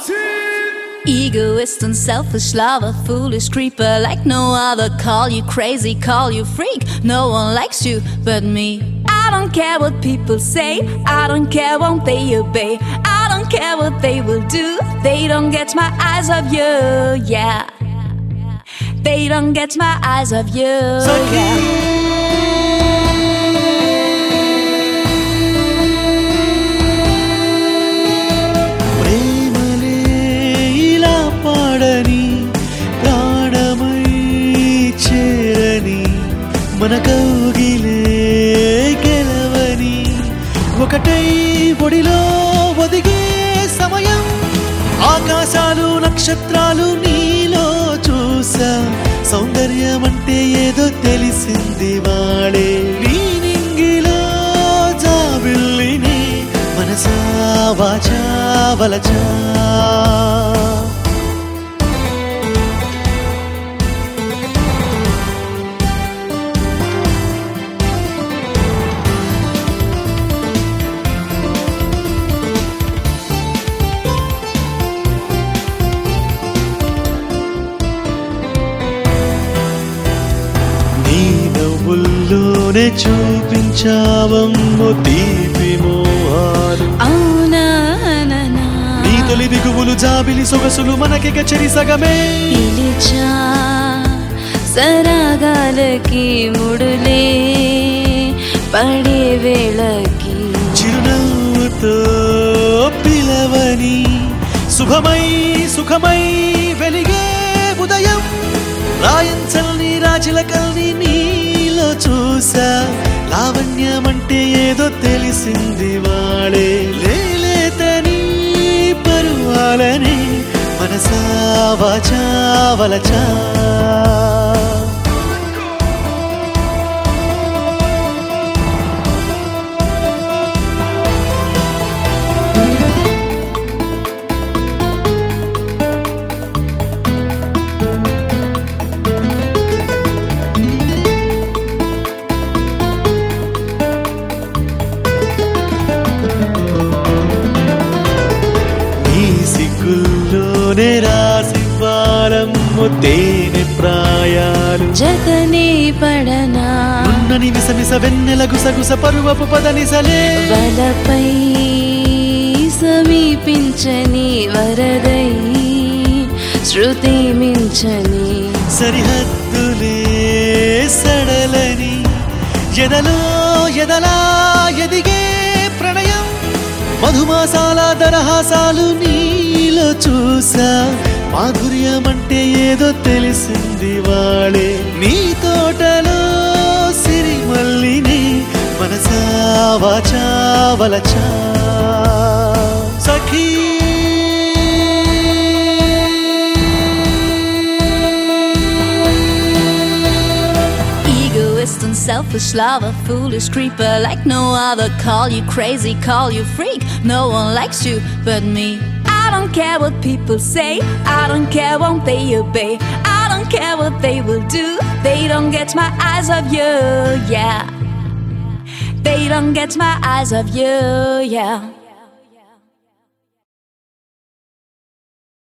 Egoist and selfish lover, foolish creeper like no other. Call you crazy, call you freak. No one likes you but me. I don't care what people say, I don't care, won't they obey? I don't care what they will do, they don't get my eyes of you, yeah. They don't get my eyes of you. yeah. ప్రేమలే ఇలా పాడని ప్రాణమై చేరని మన కౌగిలే గెలవని ఒకటై ఒడిలో ఒదిగే సమయం ఆకాశాలు నక్షత్రాలు నీలో చూసా సౌందర్యం అంటే ఏదో తెలిసింది వాడే నీ నింగిలో జాబిల్లిని మనసా వాచా వలచా నీ నవ్వుల్లోనే చూపించావమ్ము తీపి మోహాలు అవునా నా, నా. నీ తొలి దిగువులు జాబిలి సొగసులు మనకిక చెరి సగమే పిలిచా సరాగాలకి ముడులే పడే వేళకి చిరునవ్వుతో పిలవని శుభమై సుఖమై వెలిగే ఉదయం రాయించల్ని రాచిలకల్ని నీలో చూసా లావణ్యమంటే ఏదో తెలిసింది వాడే లేలేతని పరువాలని మనసా వాచా వలచా నీ సిగ్గుల్లోనే రాసి వారమ్ము తేనె ప్రాయాలు జతనే పడనా ఉన్నని విసమిస వెన్నెల గుసగుస పరువపు పదనిసలే వలపై సమీపించని వరదై శృతి మించని సరిహద్దులే సడలని ఎదలో ఎదలా ఎదిగే ప్రణయం మధుమాసాల దరహాసాలు నీలో చూసా మాధుర్యమంటే ఏదో తెలిసింది వాడే నీ తోటలో సిరిమల్లిని మనసా వాచా వలచా సఖీ Egoist and selfish lover, foolish creeper like no other. Call you crazy, call you freak. No one likes you but me. I don't care what people say, I don't care, won't they obey? I don't care what they will do, they don't get my eyes of you, yeah. They don't get my eyes of you, yeah.